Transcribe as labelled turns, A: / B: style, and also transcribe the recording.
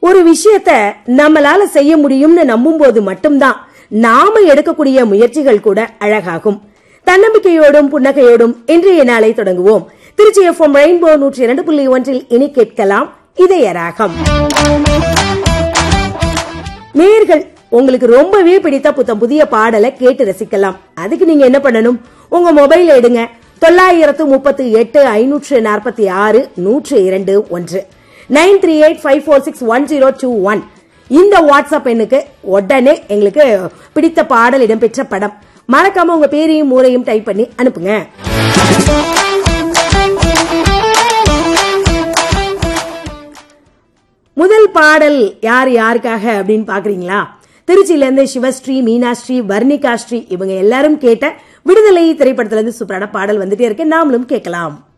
A: ஒரு விஷயத்த நம்மளால செய்ய முடியும்னு நம்பும் போது மட்டும்தான் நாம எடுக்கக்கூடிய முயற்சிகள் கூட அழகாகும் தன்னம்பிக்கையோடும் புன்னகையோடும் இன்றைய நாளை தொடங்குவோம் திருச்சி எஃப்எம் ரெயின்போ நூற்றி இரண்டு புள்ளி ஒன்றில் இனி கேட்கலாம் இதய ராகம் நேர்கள் உங்களுக்கு ரொம்பவே பிடித்த புத்தம் புதிய பாடலை கேட்டு ரசிக்கலாம் அதுக்கு நீங்க என்ன பண்ணணும் உங்க மொபைல் எடுங்க தொள்ளாயிரத்து முப்பத்தி எட்டு ஐநூற்று நாற்பத்தி ஆறு நூற்று இரண்டு ஒன்று nine three eight five four six one zero two one இந்த வாட்ஸ்அப் எண்ணுக்கு உடனே எங்களுக்கு பிடித்த பாடல் இடம்பெற்ற படம் மறக்காம உங்க பேரையும் ஊரையும் டைப் பண்ணி அனுப்புங்க முதல் பாடல் யார் யாருக்காக அப்படின்னு பாக்குறீங்களா திருச்சியில இருந்து சிவஸ்ரீ மீனாஸ்ரீ வர்ணிகாஸ்ரீ இவங்க எல்லாரும் கேட்ட விடுதலை திரைப்படத்துல இருந்து சூப்பரான பாடல் வந்துட்டே இருக்கு நாமளும் கேட்கலாம்